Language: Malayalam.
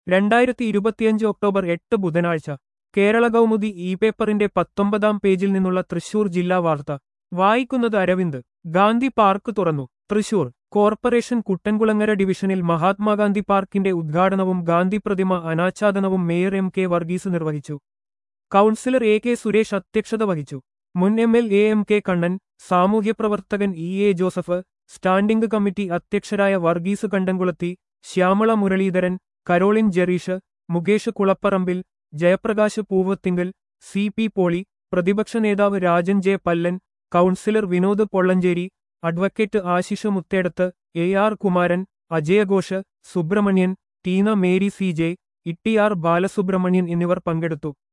രണ്ടായിരത്തി ഇരുപത്തിയഞ്ച് ഒക്ടോബർ എട്ട് ബുധനാഴ്ച കേരള കൗമുദി ഇ പേപ്പറിന്റെ പത്തൊമ്പതാം പേജിൽ നിന്നുള്ള തൃശൂർ ജില്ലാ വാർത്ത വായിക്കുന്നത് അരവിന്ദ് ഗാന്ധി പാർക്ക് തുറന്നു തൃശൂർ കോർപ്പറേഷൻ കുട്ടൻകുളങ്ങര ഡിവിഷനിൽ മഹാത്മാഗാന്ധി പാർക്കിന്റെ ഉദ്ഘാടനവും ഗാന്ധി പ്രതിമ അനാച്ഛാദനവും മേയർ എം കെ വർഗീസ് നിർവഹിച്ചു കൗൺസിലർ എ കെ സുരേഷ് അധ്യക്ഷത വഹിച്ചു മുൻ M L A M K Kannan സാമൂഹ്യപ്രവർത്തകൻ E A Joseph standing committee അധ്യക്ഷരായ വർഗീസ് കണ്ടൻകുളത്തി ശ്യാമള മുരളീധരൻ കരോളിൻ ജെറീഷ് മുകേഷ് കുളപ്പറമ്പിൽ ജയപ്രകാശ് പൂവത്തിങ്കൽ സി പി പോളി പ്രതിപക്ഷ നേതാവ് Rajan J Pallan councillor Vinod Pollanchery advocate Ashish Muthedath A R Kumaran അജയഘോഷ് Subramanian Teena Mary C J Itty R Balasubramanian എന്നിവർ പങ്കെടുത്തു